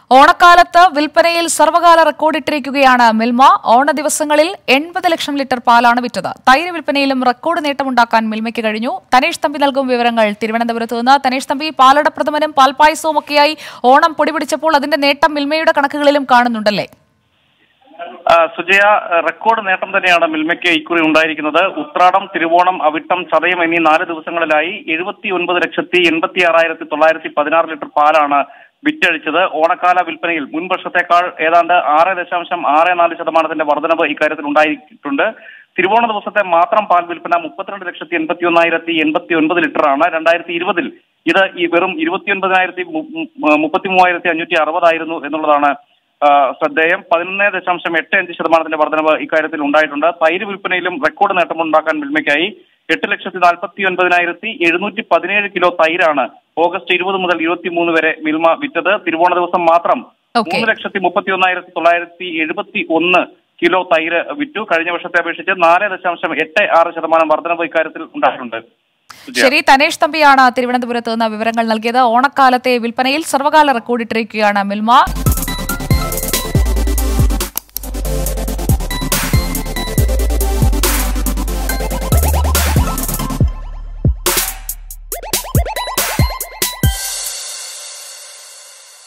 ഓണക്കാലത്ത് വിൽപ്പനയിൽ സർവകാല റെക്കോർഡിട്ടിരിക്കുകയാണ് മിൽമ ഓണ ദിവസങ്ങളിൽ എൺപത് ലക്ഷം ലിറ്റർ പാലാണ് വിറ്റത് തൈര് വിൽപ്പനയിലും റെക്കോർഡ് നേട്ടമുണ്ടാക്കാൻ മിൽമയ്ക്ക് കഴിഞ്ഞു തനേഷ് തമ്പി നൽകും വിവരങ്ങൾ തിരുവനന്തപുരത്ത് നിന്ന് തനേഷ് തമ്പി പാലടപ്രഥമനും പാൽപ്പായസവും ഒക്കെയായി ഓണം പൊടിപിടിച്ചപ്പോൾ അതിന്റെ നേട്ടം മിൽമയുടെ കണക്കുകളിലും കാണുന്നുണ്ടല്ലേ ആ, സുജയ റെക്കോർഡ് നേട്ടം തന്നെയാണ് മിൽമയ്ക്ക് ഇക്കുറി ഉണ്ടായിരിക്കുന്നത് ഉത്രാടം തിരുവോണം അവിട്ടം ചതയം എന്നീ നാല് ദിവസങ്ങളിലായി എഴുപത്തി ഒൻപത് ലക്ഷത്തി എൺപത്തി ആറായിരത്തി തൊള്ളായിരത്തി പതിനാറ് ലിറ്റർ പാലാണ് വിറ്റഴിച്ചത് ഓണക്കാല വിൽപ്പനയിൽ മുൻ വർഷത്തേക്കാൾ ഏതാണ്ട് ആറ് ദശാംശം ആറ് നാല് ശതമാനത്തിന്റെ വർധനവ് ഇക്കാര്യത്തിൽ ഉണ്ടായിട്ടുണ്ട് തിരുവോണ ദിവസത്തെ മാത്രം പാൽ വിൽപ്പന മുപ്പത്തിരണ്ട് ലക്ഷത്തി എൺപത്തി ഒന്നായിരത്തി എൺപത്തി ഒൻപത് ലിറ്ററാണ് രണ്ടായിരത്തി ഇരുപതിൽ ഇത് ഈ വെറും ഇരുപത്തി ഒൻപതിനായിരത്തി മുപ്പത്തി മൂവായിരത്തി അഞ്ഞൂറ്റി അറുപതായിരുന്നു എന്നുള്ളതാണ് ആ, ശ്രദ്ധേയം പതിനൊന്ന് ദശാംശം എട്ട് അഞ്ച് ശതമാനത്തിന്റെ വർധനവ് ഇക്കാര്യത്തിൽ ഉണ്ടായിട്ടുണ്ട് തൈര് വിൽപ്പനയിലും റെക്കോർഡ് നേട്ടമുണ്ടാക്കാൻ മിൽമയ്ക്കായി എട്ട് ലക്ഷത്തി നാൽപ്പത്തി ഒൻപതിനായിരത്തി എഴുന്നൂറ്റി പതിനേഴ് കിലോ തൈരാണ് ഓഗസ്റ്റ് ഇരുപത് മുതൽ ഇരുപത്തി മൂന്ന് വരെ മിൽമ വിറ്റത് തിരുവോണ ദിവസം മാത്രം Okay. മൂന്ന് ലക്ഷത്തി മുപ്പത്തി ഒന്നായിരത്തി തൊള്ളായിരത്തി എഴുപത്തി ഒന്ന് കിലോ തൈര് വിറ്റു കഴിഞ്ഞ വർഷത്തെ അപേക്ഷിച്ച് നാല് ദശാംശം എട്ട് ആറ് ശതമാനം വർധനവ് ഇക്കാര്യത്തിൽ ഉണ്ടായിട്ടുണ്ട് സുജയ. ശരി തനേഷ് തമ്പിയാണ് തിരുവനന്തപുരത്ത് നിന്ന് വിവരങ്ങൾ നൽകിയത് ഓണക്കാലത്തെ വിൽപ്പനയിൽ സർവകാല റെക്കോർഡിട്ടിരിക്കുകയാണ് മിൽമ